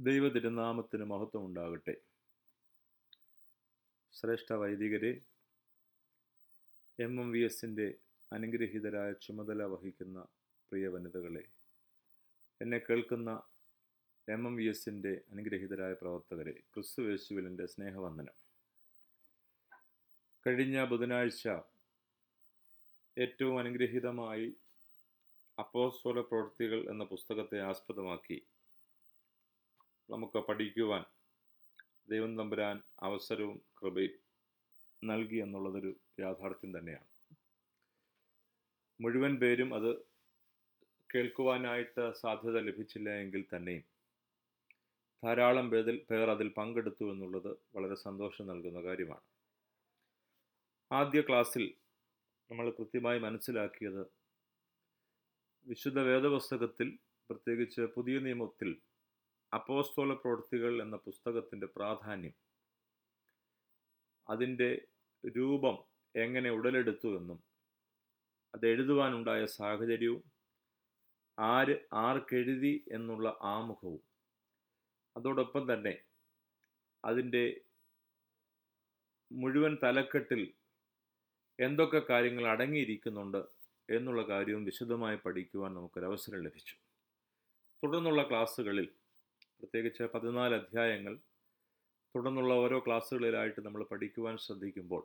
ദൈവ തിരുനാമത്തിന് മഹത്വം ഉണ്ടാകട്ടെ ശ്രേഷ്ഠ വൈദികരെ എം എം വി എസിൻ്റെ അനുഗ്രഹീതരായ ചുമതല വഹിക്കുന്ന പ്രിയ വനിതകളെ എന്നെ കേൾക്കുന്ന എം എം വി എസിൻ്റെ അനുഗ്രഹീതരായ പ്രവർത്തകരെ ക്രിസ്തുവേശുവിൽ എൻ്റെ സ്നേഹവന്ദനം കഴിഞ്ഞ ബുധനാഴ്ച ഏറ്റവും അനുഗ്രഹീതമായി അപ്പോസ്തല പ്രവൃത്തികൾ എന്ന പുസ്തകത്തെ ആസ്പദമാക്കി നമുക്ക് പഠിക്കുവാൻ ദൈവം തമ്പുരാൻ അവസരവും കൃപയും നൽകി എന്നുള്ളതൊരു യാഥാർത്ഥ്യം തന്നെയാണ് മുഴുവൻ പേരും അത് കേൾക്കുവാനായിട്ട് സാധ്യത ലഭിച്ചില്ല എങ്കിൽ തന്നെയും ധാരാളം പേരിൽ പേർ അതിൽ പങ്കെടുത്തു എന്നുള്ളത് വളരെ സന്തോഷം നൽകുന്ന കാര്യമാണ് ആദ്യ ക്ലാസ്സിൽ നമ്മൾ കൃത്യമായി മനസ്സിലാക്കിയത് വിശുദ്ധ വേദപുസ്തകത്തിൽ പ്രത്യേകിച്ച് പുതിയ നിയമത്തിൽ അപ്പോസ്തോല പ്രവൃത്തികൾ എന്ന പുസ്തകത്തിൻ്റെ പ്രാധാന്യം അതിൻ്റെ രൂപം എങ്ങനെ ഉടലെടുത്തു എന്നും അത് എഴുതുവാനുണ്ടായ സാഹചര്യവും ആര് ആർക്കെഴുതി എന്നുള്ള ആമുഖവും അതോടൊപ്പം തന്നെ അതിൻ്റെ മുഴുവൻ തലക്കെട്ടിൽ എന്തൊക്കെ കാര്യങ്ങൾ അടങ്ങിയിരിക്കുന്നുണ്ട് എന്നുള്ള കാര്യവും വിശദമായി പഠിക്കുവാൻ നമുക്കൊരവസരം ലഭിച്ചു തുടർന്നുള്ള ക്ലാസ്സുകളിൽ പ്രത്യേകിച്ച് പതിനാല് അധ്യായങ്ങൾ തുടർന്നുള്ള ഓരോ ക്ലാസ്സുകളിലായിട്ട് നമ്മൾ പഠിക്കുവാൻ ശ്രദ്ധിക്കുമ്പോൾ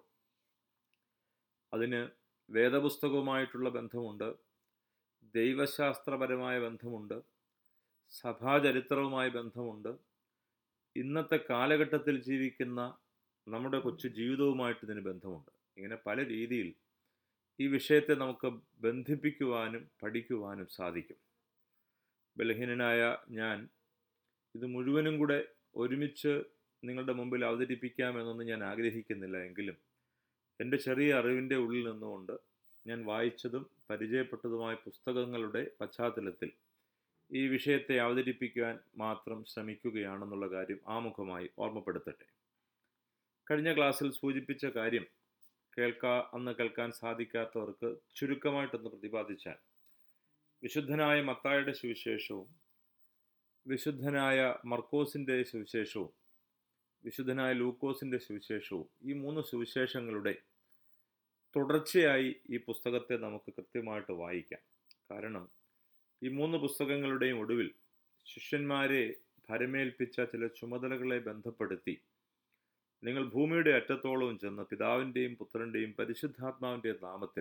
അതിന് വേദപുസ്തകവുമായിട്ടുള്ള ബന്ധമുണ്ട് ദൈവശാസ്ത്രപരമായ ബന്ധമുണ്ട് സഭാചരിത്രവുമായി ബന്ധമുണ്ട് ഇന്നത്തെ കാലഘട്ടത്തിൽ ജീവിക്കുന്ന നമ്മുടെ കൊച്ചു ജീവിതവുമായിട്ട് ഇതിന് ബന്ധമുണ്ട് ഇങ്ങനെ പല രീതിയിൽ ഈ വിഷയത്തെ നമുക്ക് ബന്ധിപ്പിക്കുവാനും പഠിക്കുവാനും സാധിക്കും ബലഹീനനായ ഞാൻ ഇത് മുഴുവനും കൂടെ ഒരുമിച്ച് നിങ്ങളുടെ മുമ്പിൽ അവതരിപ്പിക്കാമെന്നൊന്നും ഞാൻ ആഗ്രഹിക്കുന്നില്ല എങ്കിലും എൻ്റെ ചെറിയ അറിവിൻ്റെ ഉള്ളിൽ നിന്നുകൊണ്ട് ഞാൻ വായിച്ചതും പരിചയപ്പെട്ടതുമായ പുസ്തകങ്ങളുടെ പശ്ചാത്തലത്തിൽ ഈ വിഷയത്തെ അവതരിപ്പിക്കുവാൻ മാത്രം ശ്രമിക്കുകയാണെന്നുള്ള കാര്യം ആമുഖമായി ഓർമ്മപ്പെടുത്തട്ടെ കഴിഞ്ഞ ക്ലാസ്സിൽ സൂചിപ്പിച്ച കാര്യം കേൾക്കാ അന്ന് കേൾക്കാൻ സാധിക്കാത്തവർക്ക് ചുരുക്കമായിട്ടൊന്ന് പ്രതിപാദിച്ചാൽ വിശുദ്ധനായ മത്തായുടെ സുവിശേഷവും വിശുദ്ധനായ മർക്കോസിൻ്റെ സുവിശേഷവും വിശുദ്ധനായ ലൂക്കോസിൻ്റെ സുവിശേഷവും ഈ മൂന്ന് സുവിശേഷങ്ങളുടെ തുടർച്ചയായി ഈ പുസ്തകത്തെ നമുക്ക് കൃത്യമായിട്ട് വായിക്കാം കാരണം ഈ മൂന്ന് പുസ്തകങ്ങളുടെയും ഒടുവിൽ ശിഷ്യന്മാരെ ഭരമേൽപ്പിച്ച ചില ചുമതലകളെ ബന്ധപ്പെടുത്തി നിങ്ങൾ ഭൂമിയുടെ അറ്റത്തോളവും ചെന്ന് പിതാവിൻ്റെയും പുത്രൻ്റെയും പരിശുദ്ധാത്മാവിൻ്റെയും നാമത്തിൽ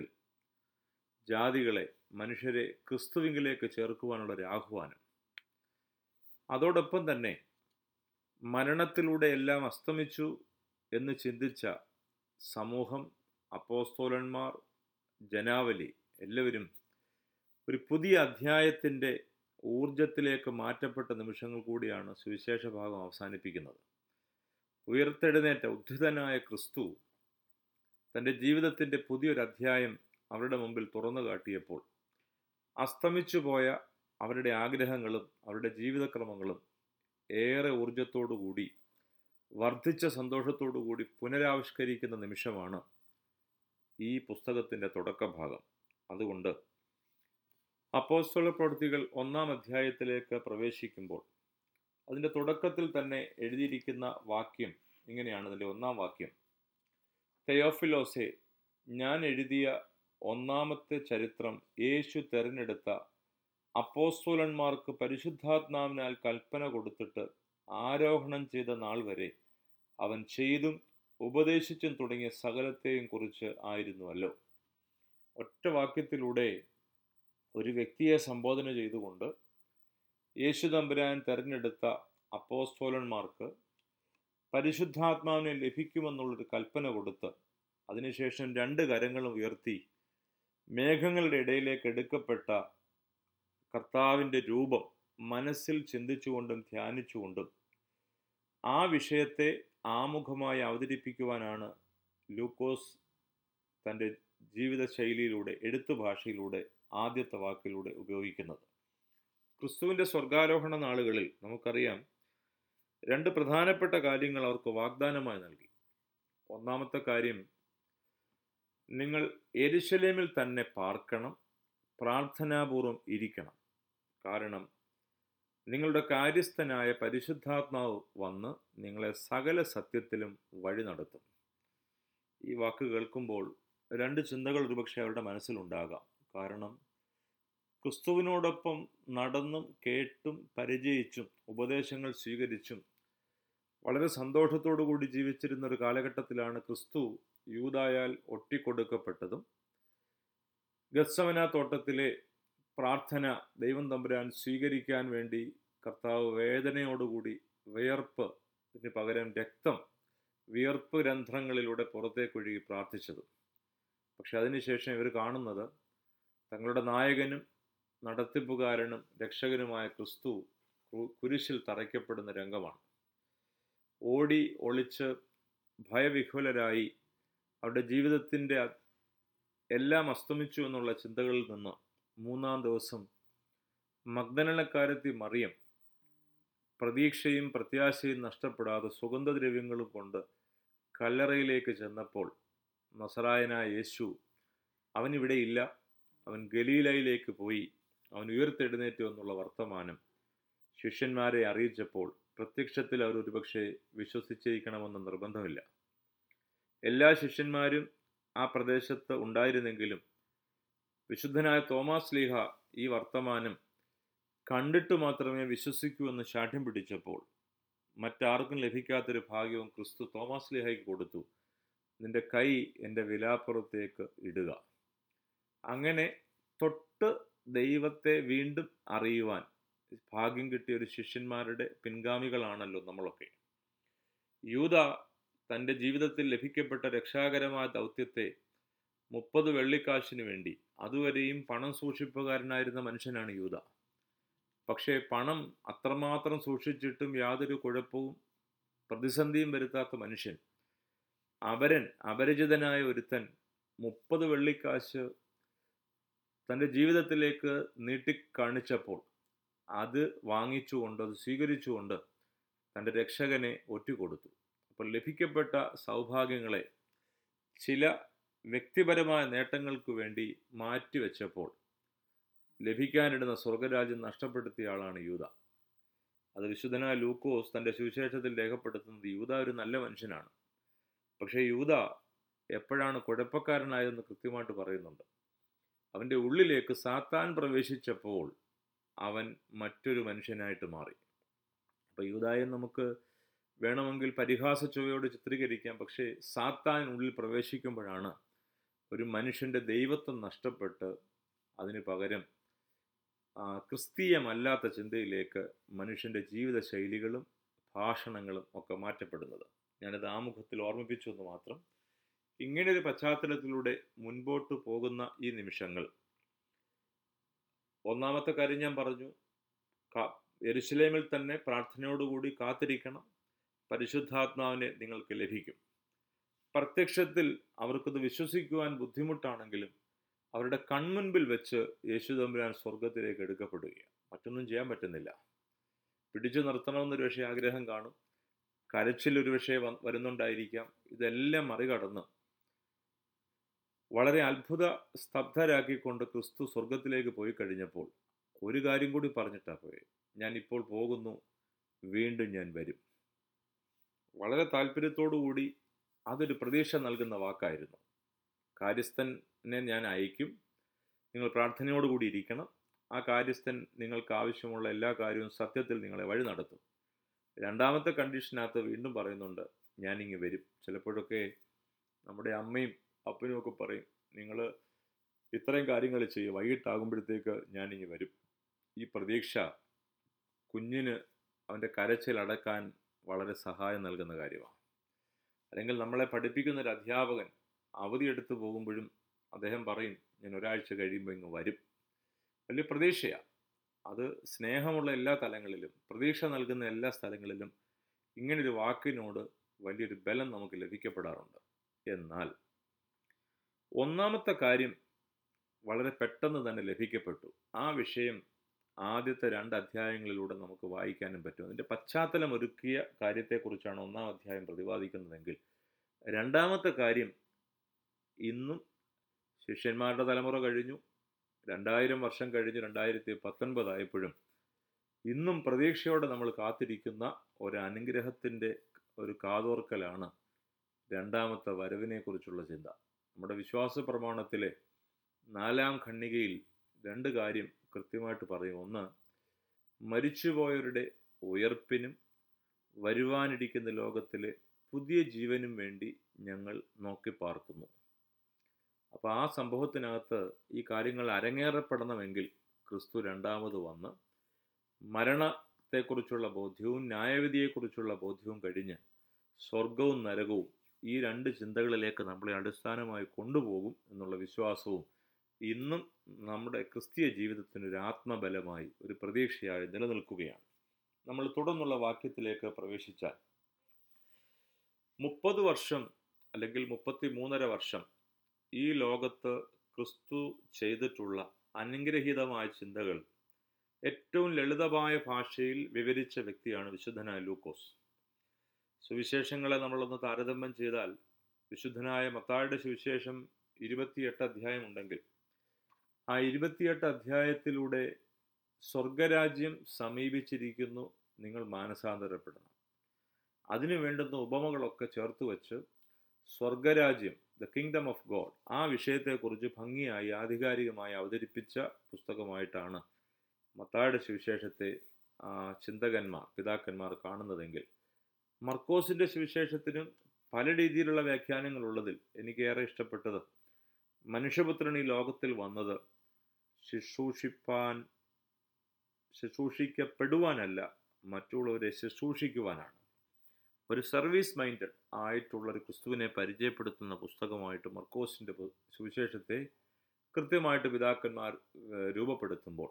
ജാതികളെ മനുഷ്യരെ ക്രിസ്തുവിങ്കിലേക്ക് ചേർക്കുവാനുള്ള ഒരു ആഹ്വാനം അതോടൊപ്പം തന്നെ മരണത്തിലൂടെ എല്ലാം അസ്തമിച്ചു എന്ന് ചിന്തിച്ച സമൂഹം അപ്പോസ്തോലന്മാർ ജനാവലി എല്ലാവരും ഒരു പുതിയ അധ്യായത്തിൻ്റെ ഊർജത്തിലേക്ക് മാറ്റപ്പെട്ട നിമിഷങ്ങൾ കൂടിയാണ് സുവിശേഷ ഭാഗം അവസാനിപ്പിക്കുന്നത് ഉയർത്തെഴുന്നേറ്റ ഉദ്ധിതനായ ക്രിസ്തു തൻ്റെ ജീവിതത്തിൻ്റെ പുതിയൊരു അധ്യായം അവരുടെ മുമ്പിൽ തുറന്നു കാട്ടിയപ്പോൾ അസ്തമിച്ചു പോയ അവരുടെ ആഗ്രഹങ്ങളും അവരുടെ ജീവിതക്രമങ്ങളും ഏറെ ഊർജത്തോടുകൂടി വർദ്ധിച്ച സന്തോഷത്തോടുകൂടി പുനരാവിഷ്കരിക്കുന്ന നിമിഷമാണ് ഈ പുസ്തകത്തിൻ്റെ തുടക്കഭാഗം അതുകൊണ്ട് അപ്പോസ്തല പ്രവൃത്തികൾ ഒന്നാം അധ്യായത്തിലേക്ക് പ്രവേശിക്കുമ്പോൾ അതിൻ്റെ തുടക്കത്തിൽ തന്നെ എഴുതിയിരിക്കുന്ന വാക്യം ഇങ്ങനെയാണ് അതിൻ്റെ ഒന്നാം വാക്യം തെയോഫിലോസെ ഞാൻ എഴുതിയ ഒന്നാമത്തെ ചരിത്രം യേശു തിരഞ്ഞെടുത്ത അപ്പോസ്തോലന്മാർക്ക് പരിശുദ്ധാത്മാവിനാൽ കൽപ്പന കൊടുത്തിട്ട് ആരോഹണം ചെയ്ത നാൾ വരെ അവൻ ചെയ്തും ഉപദേശിച്ചും തുടങ്ങിയ സകലത്തെയും കുറിച്ച് ആയിരുന്നുവല്ലോ ഒറ്റ വാക്യത്തിലൂടെ ഒരു വ്യക്തിയെ സംബോധന ചെയ്തുകൊണ്ട് യേശു തമ്പുരാൻ തെരഞ്ഞെടുത്ത അപ്പോസ്തോലന്മാർക്ക് പരിശുദ്ധാത്മാവിനെ ലഭിക്കുമെന്നുള്ളൊരു കൽപ്പന കൊടുത്ത് അതിനുശേഷം രണ്ട് കരങ്ങളും ഉയർത്തി മേഘങ്ങളുടെ ഇടയിലേക്ക് എടുക്കപ്പെട്ട കർത്താവിൻ്റെ രൂപം മനസ്സിൽ ചിന്തിച്ചുകൊണ്ടും ധ്യാനിച്ചുകൊണ്ടും ആ വിഷയത്തെ ആമുഖമായി അവതരിപ്പിക്കുവാനാണ് ലൂക്കോസ് തൻ്റെ ജീവിതശൈലിയിലൂടെ എഴുത്തു ഭാഷയിലൂടെ ആദ്യത്തെ വാക്കിലൂടെ ഉപയോഗിക്കുന്നത് ക്രിസ്തുവിൻ്റെ സ്വർഗാരോഹണ നാളുകളിൽ നമുക്കറിയാം രണ്ട് പ്രധാനപ്പെട്ട കാര്യങ്ങൾ അവർക്ക് വാഗ്ദാനമായി നൽകി ഒന്നാമത്തെ കാര്യം നിങ്ങൾ എരുശലേമിൽ തന്നെ പാർക്കണം പ്രാർത്ഥനാപൂർവം ഇരിക്കണം കാരണം നിങ്ങളുടെ കാര്യസ്ഥനായ പരിശുദ്ധാത്മാവ് വന്ന് നിങ്ങളെ സകല സത്യത്തിലും വഴി നടത്തും ഈ വാക്ക് കേൾക്കുമ്പോൾ രണ്ട് ചിന്തകൾ ഒരുപക്ഷെ അവരുടെ മനസ്സിലുണ്ടാകാം കാരണം ക്രിസ്തുവിനോടൊപ്പം നടന്നും കേട്ടും പരിചയിച്ചും ഉപദേശങ്ങൾ സ്വീകരിച്ചും വളരെ സന്തോഷത്തോടു കൂടി ജീവിച്ചിരുന്ന ഒരു കാലഘട്ടത്തിലാണ് ക്രിസ്തു യൂതായാൽ ഒട്ടിക്കൊടുക്കപ്പെട്ടതും ഗത്സവന തോട്ടത്തിലെ പ്രാർത്ഥന ദൈവം തമ്പുരാൻ സ്വീകരിക്കാൻ വേണ്ടി കർത്താവ് വേദനയോടുകൂടി വിയർപ്പ് ഇതിന് പകരം രക്തം വിയർപ്പ് രന്ധ്രങ്ങളിലൂടെ പുറത്തേക്കൊഴുകി പ്രാർത്ഥിച്ചത് പക്ഷെ അതിനുശേഷം ഇവർ കാണുന്നത് തങ്ങളുടെ നായകനും നടത്തിപ്പുകാരനും രക്ഷകനുമായ ക്രിസ്തു കുരിശിൽ തറയ്ക്കപ്പെടുന്ന രംഗമാണ് ഓടി ഒളിച്ച് ഭയവിഹ്വലരായി അവരുടെ ജീവിതത്തിൻ്റെ എല്ലാം അസ്തമിച്ചു എന്നുള്ള ചിന്തകളിൽ നിന്ന് മൂന്നാം ദിവസം മഗ്ദനക്കാരത്തി മറിയം പ്രതീക്ഷയും പ്രത്യാശയും നഷ്ടപ്പെടാതെ സുഗന്ധദ്രവ്യങ്ങളും കൊണ്ട് കല്ലറയിലേക്ക് ചെന്നപ്പോൾ നസറായനായ യേശു അവൻ ഇവിടെ ഇല്ല അവൻ ഗലീലയിലേക്ക് പോയി അവൻ ഉയർത്തെഴുന്നേറ്റു എന്നുള്ള വർത്തമാനം ശിഷ്യന്മാരെ അറിയിച്ചപ്പോൾ പ്രത്യക്ഷത്തിൽ അവർ ഒരുപക്ഷെ വിശ്വസിച്ചിരിക്കണമെന്ന് നിർബന്ധമില്ല എല്ലാ ശിഷ്യന്മാരും ആ പ്രദേശത്ത് ഉണ്ടായിരുന്നെങ്കിലും വിശുദ്ധനായ തോമാസ് ലീഹ ഈ വർത്തമാനം കണ്ടിട്ട് മാത്രമേ വിശ്വസിക്കൂ എന്ന് ശാഠ്യം പിടിച്ചപ്പോൾ മറ്റാർക്കും ലഭിക്കാത്തൊരു ഭാഗ്യവും ക്രിസ്തു തോമാസ് ലീഹയ്ക്ക് കൊടുത്തു നിന്റെ കൈ എൻ്റെ വിലാപ്പുറത്തേക്ക് ഇടുക അങ്ങനെ തൊട്ട് ദൈവത്തെ വീണ്ടും അറിയുവാൻ ഭാഗ്യം കിട്ടിയ ഒരു ശിഷ്യന്മാരുടെ പിൻഗാമികളാണല്ലോ നമ്മളൊക്കെ യൂത തൻ്റെ ജീവിതത്തിൽ ലഭിക്കപ്പെട്ട രക്ഷാകരമായ ദൗത്യത്തെ മുപ്പത് വെള്ളിക്കാശിന് വേണ്ടി അതുവരെയും പണം സൂക്ഷിപ്പുകാരനായിരുന്ന മനുഷ്യനാണ് യൂത പക്ഷേ പണം അത്രമാത്രം സൂക്ഷിച്ചിട്ടും യാതൊരു കുഴപ്പവും പ്രതിസന്ധിയും വരുത്താത്ത മനുഷ്യൻ അപരൻ അപരിചിതനായ ഒരുത്തൻ മുപ്പത് വെള്ളിക്കാശ് തൻ്റെ ജീവിതത്തിലേക്ക് നീട്ടിക്കാണിച്ചപ്പോൾ അത് വാങ്ങിച്ചുകൊണ്ട് അത് സ്വീകരിച്ചുകൊണ്ട് തൻ്റെ രക്ഷകനെ ഒറ്റുകൊടുത്തു അപ്പോൾ ലഭിക്കപ്പെട്ട സൗഭാഗ്യങ്ങളെ ചില വ്യക്തിപരമായ നേട്ടങ്ങൾക്ക് വേണ്ടി മാറ്റിവെച്ചപ്പോൾ ലഭിക്കാനിടുന്ന സ്വർഗരാജ്യം നഷ്ടപ്പെടുത്തിയ ആളാണ് യൂത അത് വിശുദ്ധനായ ലൂക്കോസ് തൻ്റെ സുവിശേഷത്തിൽ രേഖപ്പെടുത്തുന്നത് യൂത ഒരു നല്ല മനുഷ്യനാണ് പക്ഷേ യൂത എപ്പോഴാണ് കുഴപ്പക്കാരനായതെന്ന് കൃത്യമായിട്ട് പറയുന്നുണ്ട് അവൻ്റെ ഉള്ളിലേക്ക് സാത്താൻ പ്രവേശിച്ചപ്പോൾ അവൻ മറ്റൊരു മനുഷ്യനായിട്ട് മാറി അപ്പോൾ യൂതായെ നമുക്ക് വേണമെങ്കിൽ പരിഹാസ ചുവയോട് ചിത്രീകരിക്കാം പക്ഷേ സാത്താൻ ഉള്ളിൽ പ്രവേശിക്കുമ്പോഴാണ് ഒരു മനുഷ്യൻ്റെ ദൈവത്വം നഷ്ടപ്പെട്ട് അതിന് പകരം ക്രിസ്തീയമല്ലാത്ത ചിന്തയിലേക്ക് മനുഷ്യൻ്റെ ജീവിത ശൈലികളും ഭാഷണങ്ങളും ഒക്കെ മാറ്റപ്പെടുന്നത് ഞാനത് ആമുഖത്തിൽ ഓർമ്മിപ്പിച്ചു എന്ന് മാത്രം ഇങ്ങനെയൊരു പശ്ചാത്തലത്തിലൂടെ മുൻപോട്ട് പോകുന്ന ഈ നിമിഷങ്ങൾ ഒന്നാമത്തെ കാര്യം ഞാൻ പറഞ്ഞു എരുസലേമിൽ തന്നെ പ്രാർത്ഥനയോടുകൂടി കാത്തിരിക്കണം പരിശുദ്ധാത്മാവിനെ നിങ്ങൾക്ക് ലഭിക്കും പ്രത്യക്ഷത്തിൽ അവർക്കത് വിശ്വസിക്കുവാൻ ബുദ്ധിമുട്ടാണെങ്കിലും അവരുടെ കൺമുൻപിൽ വെച്ച് യേശു തമ്പുരാൻ സ്വർഗത്തിലേക്ക് എടുക്കപ്പെടുകയാണ് മറ്റൊന്നും ചെയ്യാൻ പറ്റുന്നില്ല പിടിച്ചു നിർത്തണമെന്നൊരു പക്ഷേ ആഗ്രഹം കാണും കരച്ചിൽ ഒരു പക്ഷേ വരുന്നുണ്ടായിരിക്കാം ഇതെല്ലാം മറികടന്ന് വളരെ അത്ഭുത സ്തബ്ധരാക്കിക്കൊണ്ട് ക്രിസ്തു സ്വർഗത്തിലേക്ക് പോയി കഴിഞ്ഞപ്പോൾ ഒരു കാര്യം കൂടി പറഞ്ഞിട്ടാണ് പോയത് ഞാൻ ഇപ്പോൾ പോകുന്നു വീണ്ടും ഞാൻ വരും വളരെ താല്പര്യത്തോടു കൂടി അതൊരു പ്രതീക്ഷ നൽകുന്ന വാക്കായിരുന്നു കാര്യസ്ഥനെ ഞാൻ അയക്കും നിങ്ങൾ പ്രാർത്ഥനയോടുകൂടി ഇരിക്കണം ആ കാര്യസ്ഥൻ നിങ്ങൾക്ക് ആവശ്യമുള്ള എല്ലാ കാര്യവും സത്യത്തിൽ നിങ്ങളെ വഴി നടത്തും രണ്ടാമത്തെ കണ്ടീഷനകത്ത് വീണ്ടും പറയുന്നുണ്ട് ഞാനിങ്ങ് വരും ചിലപ്പോഴൊക്കെ നമ്മുടെ അമ്മയും അപ്പനും ഒക്കെ പറയും നിങ്ങൾ ഇത്രയും കാര്യങ്ങൾ ചെയ്യും വൈകിട്ടാകുമ്പോഴത്തേക്ക് ഞാനിങ്ങ് വരും ഈ പ്രതീക്ഷ കുഞ്ഞിന് അവൻ്റെ കരച്ചിൽ അടക്കാൻ വളരെ സഹായം നൽകുന്ന കാര്യമാണ് അല്ലെങ്കിൽ നമ്മളെ പഠിപ്പിക്കുന്ന ഒരു അധ്യാപകൻ അവധിയെടുത്ത് പോകുമ്പോഴും അദ്ദേഹം പറയും ഞാൻ ഒരാഴ്ച കഴിയുമ്പോൾ ഇങ്ങ് വരും വലിയ പ്രതീക്ഷയാണ് അത് സ്നേഹമുള്ള എല്ലാ തലങ്ങളിലും പ്രതീക്ഷ നൽകുന്ന എല്ലാ സ്ഥലങ്ങളിലും ഇങ്ങനൊരു വാക്കിനോട് വലിയൊരു ബലം നമുക്ക് ലഭിക്കപ്പെടാറുണ്ട് എന്നാൽ ഒന്നാമത്തെ കാര്യം വളരെ പെട്ടെന്ന് തന്നെ ലഭിക്കപ്പെട്ടു ആ വിഷയം ആദ്യത്തെ രണ്ട് അധ്യായങ്ങളിലൂടെ നമുക്ക് വായിക്കാനും പറ്റും അതിൻ്റെ പശ്ചാത്തലം ഒരുക്കിയ കാര്യത്തെക്കുറിച്ചാണ് ഒന്നാം അധ്യായം പ്രതിപാദിക്കുന്നതെങ്കിൽ രണ്ടാമത്തെ കാര്യം ഇന്നും ശിഷ്യന്മാരുടെ തലമുറ കഴിഞ്ഞു രണ്ടായിരം വർഷം കഴിഞ്ഞ് രണ്ടായിരത്തി പത്തൊൻപതായപ്പോഴും ഇന്നും പ്രതീക്ഷയോടെ നമ്മൾ കാത്തിരിക്കുന്ന ഒരു അനുഗ്രഹത്തിൻ്റെ ഒരു കാതോർക്കലാണ് രണ്ടാമത്തെ വരവിനെക്കുറിച്ചുള്ള ചിന്ത നമ്മുടെ വിശ്വാസ പ്രമാണത്തിലെ നാലാം ഖണ്ണികയിൽ രണ്ട് കാര്യം കൃത്യമായിട്ട് പറയും ഒന്ന് മരിച്ചുപോയവരുടെ ഉയർപ്പിനും വരുവാനിരിക്കുന്ന ലോകത്തിലെ പുതിയ ജീവനും വേണ്ടി ഞങ്ങൾ നോക്കി പാർക്കുന്നു അപ്പോൾ ആ സംഭവത്തിനകത്ത് ഈ കാര്യങ്ങൾ അരങ്ങേറപ്പെടണമെങ്കിൽ ക്രിസ്തു രണ്ടാമത് വന്ന് മരണത്തെക്കുറിച്ചുള്ള ബോധ്യവും ന്യായവിധിയെക്കുറിച്ചുള്ള ബോധ്യവും കഴിഞ്ഞ് സ്വർഗവും നരകവും ഈ രണ്ട് ചിന്തകളിലേക്ക് നമ്മളെ അടിസ്ഥാനമായി കൊണ്ടുപോകും എന്നുള്ള വിശ്വാസവും ഇന്നും നമ്മുടെ ക്രിസ്തീയ ജീവിതത്തിന് ഒരു ആത്മബലമായി ഒരു പ്രതീക്ഷയായി നിലനിൽക്കുകയാണ് നമ്മൾ തുടർന്നുള്ള വാക്യത്തിലേക്ക് പ്രവേശിച്ചാൽ മുപ്പത് വർഷം അല്ലെങ്കിൽ മുപ്പത്തി മൂന്നര വർഷം ഈ ലോകത്ത് ക്രിസ്തു ചെയ്തിട്ടുള്ള അനുഗ്രഹീതമായ ചിന്തകൾ ഏറ്റവും ലളിതമായ ഭാഷയിൽ വിവരിച്ച വ്യക്തിയാണ് വിശുദ്ധനായ ലൂക്കോസ് സുവിശേഷങ്ങളെ നമ്മളൊന്ന് താരതമ്യം ചെയ്താൽ വിശുദ്ധനായ മത്തായുടെ സുവിശേഷം ഇരുപത്തിയെട്ട് അധ്യായം ഉണ്ടെങ്കിൽ ആ ഇരുപത്തിയെട്ട് അധ്യായത്തിലൂടെ സ്വർഗരാജ്യം സമീപിച്ചിരിക്കുന്നു നിങ്ങൾ മാനസാന്തരപ്പെടണം അതിനു വേണ്ടുന്ന ഉപമകളൊക്കെ ചേർത്ത് വെച്ച് സ്വർഗരാജ്യം ദ കിങ്ഡം ഓഫ് ഗോഡ് ആ വിഷയത്തെക്കുറിച്ച് ഭംഗിയായി ആധികാരികമായി അവതരിപ്പിച്ച പുസ്തകമായിട്ടാണ് മത്തായുടെ സുവിശേഷത്തെ ചിന്തകന്മാർ പിതാക്കന്മാർ കാണുന്നതെങ്കിൽ മർക്കോസിൻ്റെ സുവിശേഷത്തിനും പല രീതിയിലുള്ള വ്യാഖ്യാനങ്ങളുള്ളതിൽ എനിക്കേറെ ഇഷ്ടപ്പെട്ടത് മനുഷ്യപുത്രൻ ഈ ലോകത്തിൽ വന്നത് ശുശ്രൂഷിപ്പാൻ ശുശ്രൂഷിക്കപ്പെടുവാനല്ല മറ്റുള്ളവരെ ശുശ്രൂഷിക്കുവാനാണ് ഒരു സർവീസ് മൈൻഡഡ് ആയിട്ടുള്ള ഒരു ക്രിസ്തുവിനെ പരിചയപ്പെടുത്തുന്ന പുസ്തകമായിട്ട് മർക്കോസിൻ്റെ സുവിശേഷത്തെ കൃത്യമായിട്ട് പിതാക്കന്മാർ രൂപപ്പെടുത്തുമ്പോൾ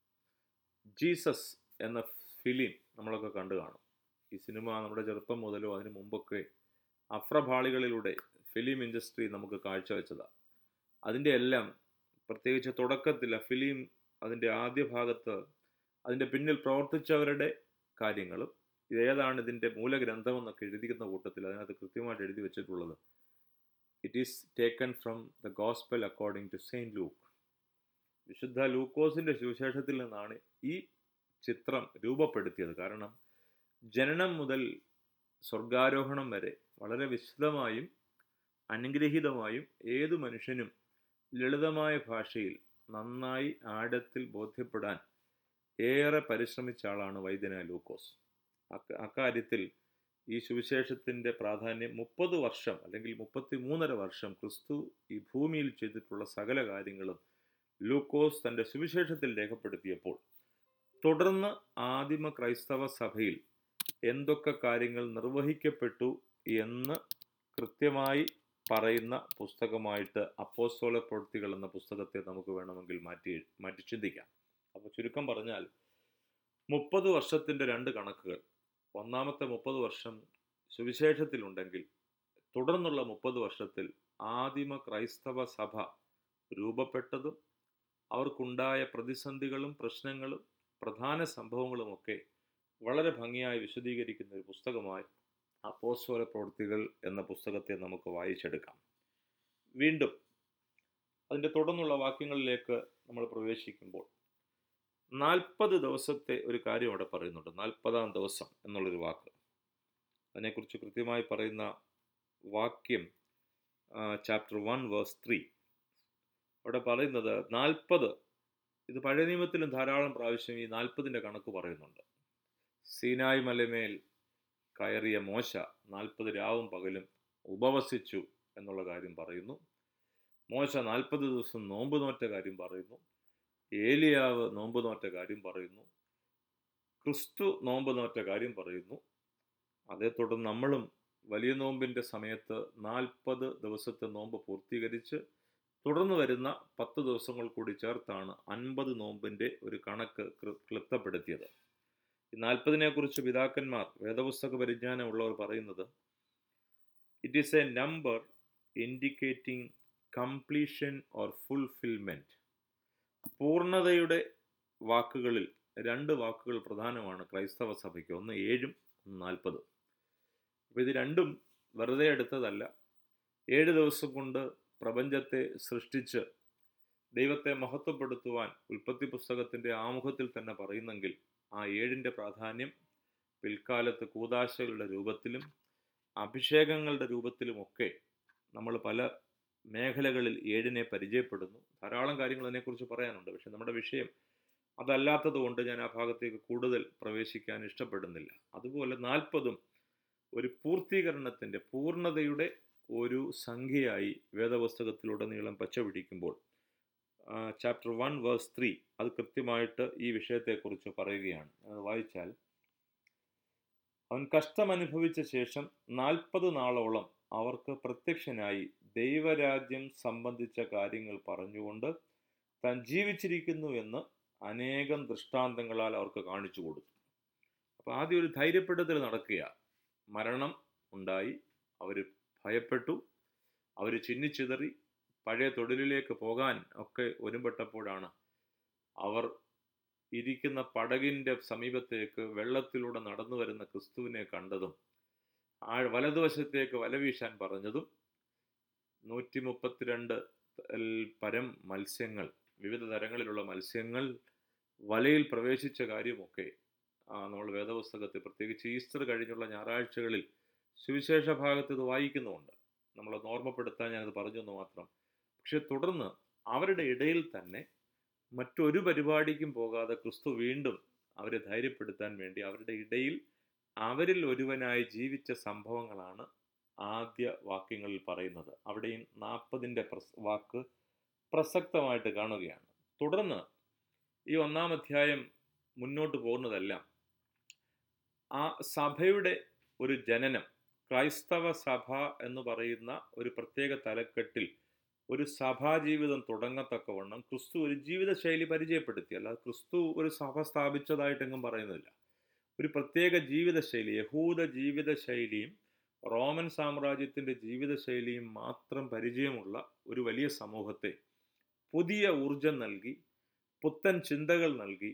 ജീസസ് എന്ന ഫിലിം നമ്മളൊക്കെ കണ്ടു കാണും ഈ സിനിമ നമ്മുടെ ചെറുപ്പം മുതലോ അതിനു മുമ്പൊക്കെ അഫ്രഭാളികളിലൂടെ ഫിലിം ഇൻഡസ്ട്രി നമുക്ക് കാഴ്ചവെച്ചതാണ് അതിൻ്റെ എല്ലാം പ്രത്യേകിച്ച് തുടക്കത്തിൽ ആ ഫിലിം അതിൻ്റെ ആദ്യ ഭാഗത്ത് അതിൻ്റെ പിന്നിൽ പ്രവർത്തിച്ചവരുടെ കാര്യങ്ങളും ഇതേതാണ് ഇതിൻ്റെ മൂലഗ്രന്ഥമെന്നൊക്കെ എഴുതിക്കുന്ന കൂട്ടത്തിൽ അതിനകത്ത് കൃത്യമായിട്ട് എഴുതി വെച്ചിട്ടുള്ളത് it is taken from the gospel according to saint Luke വിശുദ്ധ ലൂക്കോസിൻ്റെ സുവിശേഷത്തിൽ നിന്നാണ് ഈ ചിത്രം രൂപപ്പെടുത്തിയത് കാരണം ജനനം മുതൽ സ്വർഗാരോഹണം വരെ വളരെ വിശദമായും അനുഗ്രഹീതമായും ഏതു മനുഷ്യനും ലളിതമായ ഭാഷയിൽ നന്നായി ആഴത്തിൽ ബോധ്യപ്പെടാൻ ഏറെ പരിശ്രമിച്ച ആളാണ് വൈദ്യന ലൂക്കോസ് അക്കാര്യത്തിൽ ഈ സുവിശേഷത്തിൻ്റെ പ്രാധാന്യം മുപ്പത് വർഷം അല്ലെങ്കിൽ മുപ്പത്തി മൂന്നര വർഷം ക്രിസ്തു ഈ ഭൂമിയിൽ ചെയ്തിട്ടുള്ള സകല കാര്യങ്ങളും ലൂക്കോസ് തൻ്റെ സുവിശേഷത്തിൽ രേഖപ്പെടുത്തിയപ്പോൾ തുടർന്ന് ആദിമ ക്രൈസ്തവ സഭയിൽ എന്തൊക്കെ കാര്യങ്ങൾ നിർവഹിക്കപ്പെട്ടു എന്ന് കൃത്യമായി പറയുന്ന പുസ്തകമായിട്ട് അപ്പോസ്തോല പ്രവൃത്തികൾ എന്ന പുസ്തകത്തെ നമുക്ക് വേണമെങ്കിൽ മാറ്റി മാറ്റി ചിന്തിക്കാം അപ്പോൾ ചുരുക്കം പറഞ്ഞാൽ മുപ്പത് വർഷത്തിൻ്റെ രണ്ട് കണക്കുകൾ ഒന്നാമത്തെ മുപ്പത് വർഷം സുവിശേഷത്തിലുണ്ടെങ്കിൽ തുടർന്നുള്ള മുപ്പത് വർഷത്തിൽ ആദിമ ക്രൈസ്തവ സഭ രൂപപ്പെട്ടതും അവർക്കുണ്ടായ പ്രതിസന്ധികളും പ്രശ്നങ്ങളും പ്രധാന സംഭവങ്ങളുമൊക്കെ വളരെ ഭംഗിയായി വിശദീകരിക്കുന്ന ഒരു പുസ്തകമായി അപ്പോസ്വര പ്രവൃത്തികൾ എന്ന പുസ്തകത്തെ നമുക്ക് വായിച്ചെടുക്കാം വീണ്ടും അതിൻ്റെ തുടർന്നുള്ള വാക്യങ്ങളിലേക്ക് നമ്മൾ പ്രവേശിക്കുമ്പോൾ നാൽപ്പത് ദിവസത്തെ ഒരു കാര്യം അവിടെ പറയുന്നുണ്ട് നാൽപ്പതാം ദിവസം എന്നുള്ളൊരു വാക്ക് അതിനെക്കുറിച്ച് കൃത്യമായി പറയുന്ന വാക്യം ചാപ്റ്റർ വൺ വേഴ്സ് ത്രീ അവിടെ പറയുന്നത് നാൽപ്പത് ഇത് പഴയ നിയമത്തിലും ധാരാളം പ്രാവശ്യം ഈ നാൽപ്പതിൻ്റെ കണക്ക് പറയുന്നുണ്ട് സീനായ് മലമേൽ കയറിയ മോശ നാൽപ്പത് രാവും പകലും ഉപവസിച്ചു എന്നുള്ള കാര്യം പറയുന്നു മോശ നാൽപ്പത് ദിവസം നോമ്പ് നോറ്റ കാര്യം പറയുന്നു ഏലിയാവ് നോമ്പ് നോറ്റ കാര്യം പറയുന്നു ക്രിസ്തു നോമ്പ് നോറ്റ കാര്യം പറയുന്നു അതേ തുടർന്ന് നമ്മളും വലിയ നോമ്പിൻ്റെ സമയത്ത് നാൽപ്പത് ദിവസത്തെ നോമ്പ് പൂർത്തീകരിച്ച് തുടർന്ന് വരുന്ന പത്ത് ദിവസങ്ങൾ കൂടി ചേർത്താണ് അൻപത് നോമ്പിൻ്റെ ഒരു കണക്ക് ക്ലിപ്തപ്പെടുത്തിയത് ഈ നാൽപ്പതിനെ കുറിച്ച് പിതാക്കന്മാർ വേദപുസ്തക പരിജ്ഞാനമുള്ളവർ പറയുന്നത് it is a number indicating completion or fulfilment പൂർണ്ണതയുടെ വാക്കുകളിൽ രണ്ട് വാക്കുകൾ പ്രധാനമാണ് ക്രൈസ്തവ സഭയ്ക്ക് ഒന്ന് ഏഴും ഒന്ന് നാൽപ്പതും അപ്പോൾ ഇത് രണ്ടും വെറുതെ എടുത്തതല്ല ഏഴ് ദിവസം കൊണ്ട് പ്രപഞ്ചത്തെ സൃഷ്ടിച്ച് ദൈവത്തെ മഹത്വപ്പെടുത്തുവാൻ ഉൽപ്പത്തി പുസ്തകത്തിൻ്റെ ആമുഖത്തിൽ തന്നെ പറയുന്നെങ്കിൽ ആ ഏഴിൻ്റെ പ്രാധാന്യം പിൽക്കാലത്ത് കൂതാശകളുടെ രൂപത്തിലും അഭിഷേകങ്ങളുടെ രൂപത്തിലുമൊക്കെ നമ്മൾ പല മേഖലകളിൽ ഏഴിനെ പരിചയപ്പെടുന്നു ധാരാളം കാര്യങ്ങൾ അതിനെക്കുറിച്ച് പറയാനുണ്ട് പക്ഷെ നമ്മുടെ വിഷയം അതല്ലാത്തത് കൊണ്ട് ഞാൻ ആ ഭാഗത്തേക്ക് കൂടുതൽ പ്രവേശിക്കാൻ ഇഷ്ടപ്പെടുന്നില്ല അതുപോലെ നാൽപ്പതും ഒരു പൂർത്തീകരണത്തിൻ്റെ പൂർണ്ണതയുടെ ഒരു സംഖ്യയായി വേദപുസ്തകത്തിലുടനീളം പച്ച പിടിക്കുമ്പോൾ ചാപ്റ്റർ വൺ വേഴ്സ് ത്രീ അത് കൃത്യമായിട്ട് ഈ വിഷയത്തെക്കുറിച്ച് പറയുകയാണ് അത് വായിച്ചാൽ അവൻ കഷ്ടമനുഭവിച്ച ശേഷം നാൽപ്പത് നാളോളം അവർക്ക് പ്രത്യക്ഷനായി ദൈവരാജ്യം സംബന്ധിച്ച കാര്യങ്ങൾ പറഞ്ഞുകൊണ്ട് താൻ ജീവിച്ചിരിക്കുന്നു എന്ന് അനേകം ദൃഷ്ടാന്തങ്ങളാൽ അവർക്ക് കാണിച്ചു കൊടുത്തു അപ്പോൾ ആദ്യം ഒരു ധൈര്യപ്പെടുത്തൽ നടക്കുക മരണം ഉണ്ടായി അവർ ഭയപ്പെട്ടു അവർ ചിന്നിച്ചിതറി പഴയ തൊഴിലിലേക്ക് പോകാൻ ഒക്കെ ഒരുമ്പെട്ടപ്പോഴാണ് അവർ ഇരിക്കുന്ന പടകിൻ്റെ സമീപത്തേക്ക് വെള്ളത്തിലൂടെ നടന്നു വരുന്ന ക്രിസ്തുവിനെ കണ്ടതും ആ വലതുവശത്തേക്ക് വല വീശാൻ പറഞ്ഞതും നൂറ്റി മുപ്പത്തിരണ്ട് പരം മത്സ്യങ്ങൾ വിവിധ തരങ്ങളിലുള്ള മത്സ്യങ്ങൾ വലയിൽ പ്രവേശിച്ച കാര്യമൊക്കെ നമ്മൾ വേദപുസ്തകത്തിൽ പ്രത്യേകിച്ച് ഈസ്റ്റർ കഴിഞ്ഞുള്ള ഞായറാഴ്ചകളിൽ സുവിശേഷ ഭാഗത്ത് ഇത് വായിക്കുന്നുമുണ്ട് നമ്മളത് ഓർമ്മപ്പെടുത്താൻ ഞാനത് പറഞ്ഞെന്ന് മാത്രം പക്ഷെ തുടർന്ന് അവരുടെ ഇടയിൽ തന്നെ മറ്റൊരു പരിപാടിക്കും പോകാതെ ക്രിസ്തു വീണ്ടും അവരെ ധൈര്യപ്പെടുത്താൻ വേണ്ടി അവരുടെ ഇടയിൽ അവരിൽ ഒരുവനായി ജീവിച്ച സംഭവങ്ങളാണ് ആദ്യ വാക്യങ്ങളിൽ പറയുന്നത് അവിടെയും നാൽപ്പതിൻ്റെ പ്രസ് വാക്ക് പ്രസക്തമായിട്ട് കാണുകയാണ് തുടർന്ന് ഈ ഒന്നാം അധ്യായം മുന്നോട്ട് പോകുന്നതെല്ലാം ആ സഭയുടെ ഒരു ജനനം ക്രൈസ്തവ സഭ എന്ന് പറയുന്ന ഒരു പ്രത്യേക തലക്കെട്ടിൽ ഒരു സഭാജീവിതം തുടങ്ങത്തക്കവണ്ണം ക്രിസ്തു ഒരു ജീവിതശൈലി പരിചയപ്പെടുത്തി അല്ലാതെ ക്രിസ്തു ഒരു സഭ സ്ഥാപിച്ചതായിട്ടെങ്ങും പറയുന്നില്ല ഒരു പ്രത്യേക ജീവിതശൈലി യഹൂദ ജീവിതശൈലിയും റോമൻ സാമ്രാജ്യത്തിൻ്റെ ജീവിതശൈലിയും മാത്രം പരിചയമുള്ള ഒരു വലിയ സമൂഹത്തെ പുതിയ ഊർജം നൽകി പുത്തൻ ചിന്തകൾ നൽകി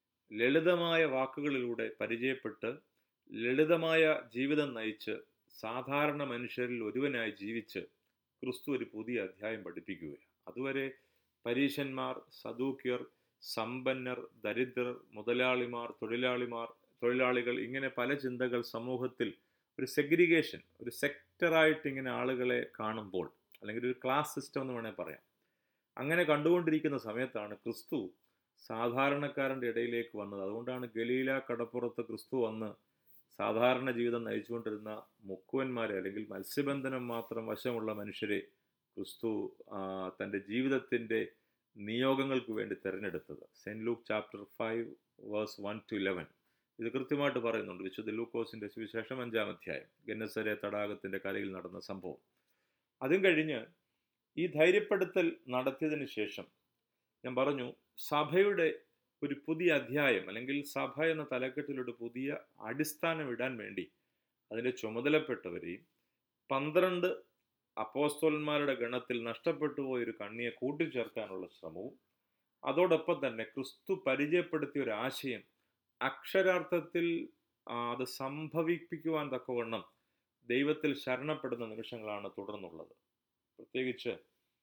ലളിതമായ വാക്കുകളിലൂടെ പരിചയപ്പെട്ട് ലളിതമായ ജീവിതം നയിച്ച് സാധാരണ മനുഷ്യരിൽ ഒരുവനായി ജീവിച്ച് ക്രിസ്തു ഒരു പുതിയ അധ്യായം പഠിപ്പിക്കുകയാണ് അതുവരെ പരീശന്മാർ സദൂക്യർ സമ്പന്നർ ദരിദ്രർ മുതലാളിമാർ തൊഴിലാളിമാർ തൊഴിലാളികൾ ഇങ്ങനെ പല ചിന്തകൾ സമൂഹത്തിൽ ഒരു സെഗ്രിഗേഷൻ ഒരു സെക്ടറായിട്ട് ഇങ്ങനെ ആളുകളെ കാണുമ്പോൾ അല്ലെങ്കിൽ ഒരു ക്ലാസ് സിസ്റ്റം എന്ന് വേണേൽ പറയാം അങ്ങനെ കണ്ടുകൊണ്ടിരിക്കുന്ന സമയത്താണ് ക്രിസ്തു സാധാരണക്കാരൻ്റെ ഇടയിലേക്ക് വന്നത് അതുകൊണ്ടാണ് ഗലീല കടപ്പുറത്ത് ക്രിസ്തു വന്ന് സാധാരണ ജീവിതം നയിച്ചുകൊണ്ടിരുന്ന മുക്കുവന്മാരെ അല്ലെങ്കിൽ മത്സ്യബന്ധനം മാത്രം വശമുള്ള മനുഷ്യരെ ക്രിസ്തു തൻ്റെ ജീവിതത്തിൻ്റെ നിയോഗങ്ങൾക്ക് വേണ്ടി തിരഞ്ഞെടുത്തത് saint Luke chapter five verse one to eleven ഇത് കൃത്യമായിട്ട് പറയുന്നുണ്ട് വിശുദ്ധ ലൂക്കോസിൻ്റെ സുവിശേഷം അഞ്ചാം അധ്യായം ഗന്നസരെ തടാകത്തിൻ്റെ കരയിൽ നടന്ന സംഭവം അതും കഴിഞ്ഞ് ഈ ധൈര്യപ്പെടുത്തൽ നടത്തിയതിന് ശേഷം ഞാൻ പറഞ്ഞു സഭയുടെ ഒരു പുതിയ അധ്യായം അല്ലെങ്കിൽ സഭ എന്ന തലക്കെട്ടിലൊരു പുതിയ അടിസ്ഥാനം ഇടാൻ വേണ്ടി അതിൻ്റെ ചുമതലപ്പെട്ടവരെയും പന്ത്രണ്ട് അപ്പോസ്തോലന്മാരുടെ ഗണത്തിൽ നഷ്ടപ്പെട്ടു പോയൊരു കണ്ണിയെ കൂട്ടിച്ചേർക്കാനുള്ള ശ്രമവും അതോടൊപ്പം തന്നെ ക്രിസ്തു പരിചയപ്പെടുത്തിയ ഒരു ആശയം അക്ഷരാർത്ഥത്തിൽ അത് സംഭവിപ്പിക്കുവാൻ തക്കവണ്ണം ദൈവത്തിൽ ശരണപ്പെടുന്ന നിമിഷങ്ങളാണ് തുടർന്നുള്ളത് പ്രത്യേകിച്ച്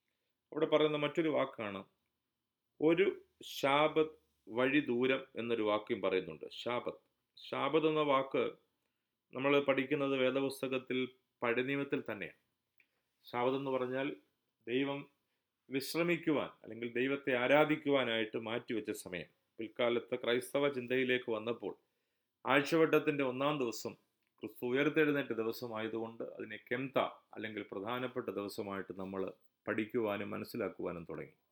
അവിടെ പറയുന്ന മറ്റൊരു വാക്കാണ് ഒരു ശാബത് വഴി ദൂരം എന്നൊരു വാക്യം പറയുന്നുണ്ട് ശാബത്ത് ശാബത്ത് എന്ന വാക്ക് നമ്മൾ പഠിക്കുന്നത് വേദപുസ്തകത്തിൽ പഴനിയമത്തിൽ തന്നെയാണ് ശാബത്ത് എന്ന് പറഞ്ഞാൽ ദൈവം വിശ്രമിക്കുവാൻ അല്ലെങ്കിൽ ദൈവത്തെ ആരാധിക്കുവാനായിട്ട് മാറ്റിവെച്ച സമയം പിൽക്കാലത്ത് ക്രൈസ്തവ ചിന്തയിലേക്ക് വന്നപ്പോൾ ആഴ്ചവട്ടത്തിൻ്റെ ഒന്നാം ദിവസം ക്രിസ്തു ഉയർത്തെഴുന്നേറ്റ ദിവസമായതുകൊണ്ട് അതിനെ കെംത അല്ലെങ്കിൽ പ്രധാനപ്പെട്ട ദിവസമായിട്ട് നമ്മൾ പഠിക്കുവാനും മനസ്സിലാക്കുവാനും തുടങ്ങി